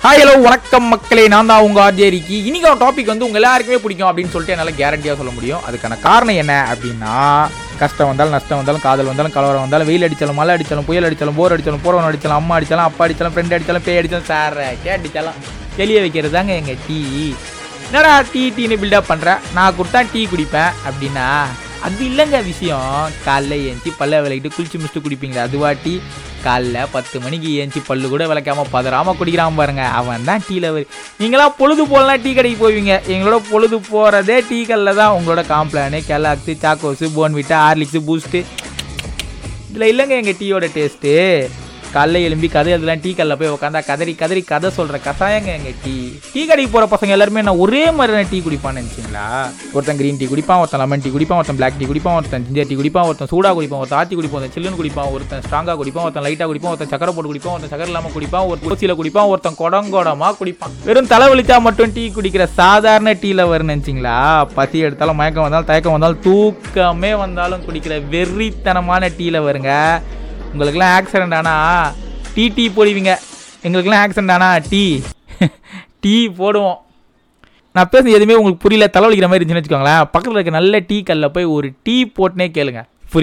hi hello வணக்கம் மக்களே நான் தான் உங்கள் ஆர்ஜேரிக்கு இன்னைக்கு டாபிக் வந்து உங்கள் எல்லாருக்குமே பிடிக்கும் அப்படின்னு சொல்லிட்டு என்னால் கேரண்டியாக சொல்ல முடியும் அதுக்கான காரணம் என்ன அப்படின்னா கஷ்டம் வந்தாலும் நஷ்டம் வந்தாலும் காதல் வந்தாலும் கலவரம் வந்தாலும் வெயில் அடிச்சாலும் மழை அடிச்சாலும் புயல் அடிச்சாலும் போர் அடிச்சாலும் போறவன் அடிச்சாலும் அம்மா அடிச்சாலும் அப்பா அடிச்சாலும் ஃப்ரெண்ட் அடிச்சாலும் பேய் அடிச்சாலும் சார் கே அடிச்சாலும் தெளிய வைக்கிறது தாங்க எங்கள் டீ என்னடா டீ டீன்னு பில்டப் பண்ணுறேன் நான் கொடுத்தா டீ குடிப்பேன் அப்படின்னா அது இல்லைங்க விஷயம் காலைல ஏஞ்சி பல்ல விளக்கிட்டு குளிச்சு முடிச்சுட்டு குடிப்பீங்களா அதுவா டீ காலைல பத்து மணிக்கு ஏஞ்சி பல்லு கூட விளக்காம பதறாம குடிக்கிறான் பாருங்க அவன் தான் டீ லவர் நீங்களாம் பொழுது போகலாம் டீ கடைக்கு போவீங்க எங்களோட பொழுது போகிறதே டீ கல்லில் தான் உங்களோட Complan Kellogg's Chocos Bournvita Horlicks Boost இதில் இல்லைங்க எங்கள் டீயோட டேஸ்ட்டு காலைல எலும்பி கதை எழுதலாம் டீ கல்ல போய் உட்காந்தா கதறி கதறி கதை சொல்கிற கசாயங்க எங்கள் டீ டீ கடைக்கு போகிற பசங்க எல்லாருமே நான் ஒரே மாதிரி டீ குடிப்பான்னு நினச்சிங்களா ஒருத்தன் க்ரீன் டீ குடிப்பான் ஒருத்தன் லெமன் டீ குடிப்பான் ஒருத்தன் பிளாக் டீ குடிப்பான் ஒருத்தன் ஜிஞ்சர் டீ குடிப்பான் ஒருத்தன் சூடாக குடிப்பான் ஒருத்தன் ஆத்தி குடிப்பான் ஒருத்தன் சில்லுன்னு குடிப்பான் ஒருத்தன் ஸ்ட்ராங்காக குடிப்பான் ஒருத்தன் லைட்டாக குடிப்பான் ஒருத்தன் சக்கரை போட்டு குடிப்பான் ஒருத்தன் சக்கரை இல்லாமல் குடிப்பான் ஒரு கோச்சியில் குடிப்பான் ஒருத்தன் குடங்கோடமாக குடிப்பான் வெறும் தலைவலிச்சா மட்டும் டீ குடிக்கிற சாதாரண டீல வரும்னு நினச்சிங்களா பசி எடுத்தாலும் மயக்கம் வந்தாலும் தயக்கம் வந்தாலும் தூக்கமே வந்தாலும் குடிக்கிற வெறித்தனமான டீல வருங்க உங்களுக்கெல்லாம் ஆக்சிடென்ட் ஆனால் டீ டீ போடுவீங்க எங்களுக்கெல்லாம் ஆக்சிடென்ட் ஆனால் டீ டீ போடுவோம் நான் பேசுறது எதுவுமே உங்களுக்கு புரியல தலைவலிக்கிற மாதிரி இருந்துச்சுன்னு வச்சுக்கோங்களேன் பக்கத்தில் இருக்க நல்ல டீ கல்ல போய் ஒரு டீ போட்டுனே கேளுங்க